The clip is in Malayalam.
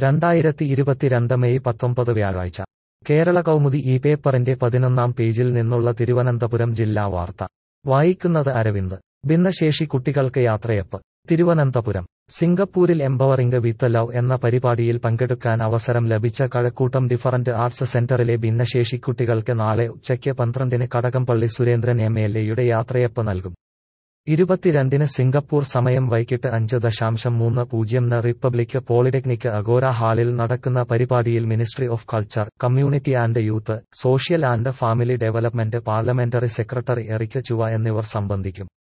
രണ്ടായിരത്തി ഇരുപത്തിരണ്ട് മെയ് പത്തൊമ്പത് വ്യാഴാഴ്ച കേരള കൗമുദി ഈ പേപ്പറിന്റെ പതിനൊന്നാം പേജിൽ നിന്നുള്ള തിരുവനന്തപുരം ജില്ലാ വാർത്ത വായിക്കുന്നത് അരവിന്ദ് ഭിന്നശേഷി കുട്ടികൾക്ക് യാത്രയപ്പ് തിരുവനന്തപുരം സിംഗപ്പൂരിൽ എംപവറിംഗ് വിത്ത് ലവ് എന്ന പരിപാടിയിൽ പങ്കെടുക്കാൻ അവസരം ലഭിച്ച കഴക്കൂട്ടം ഡിഫറന്റ് ആർട്സ് സെന്ററിലെ ഭിന്നശേഷി കുട്ടികൾക്ക് നാളെ ഉച്ചയ്ക്ക് പന്ത്രണ്ടിന് കടകംപള്ളി സുരേന്ദ്രൻ എം എൽ എയുടെ യാത്രയപ്പ് നൽകും ഇരുപത്തിരണ്ടിന് സിംഗപ്പൂർ സമയം വൈകിട്ട് അഞ്ച് ദശാംശം മൂന്ന് പൂജ്യംന് റിപ്പബ്ലിക് പോളിടെക്നിക് അഗോര ഹാളിൽ നടക്കുന്ന പരിപാടിയിൽ ministry of culture community and youth social and family development parliamentary secretary Eric Chua എന്നിവർ സംബന്ധിക്കും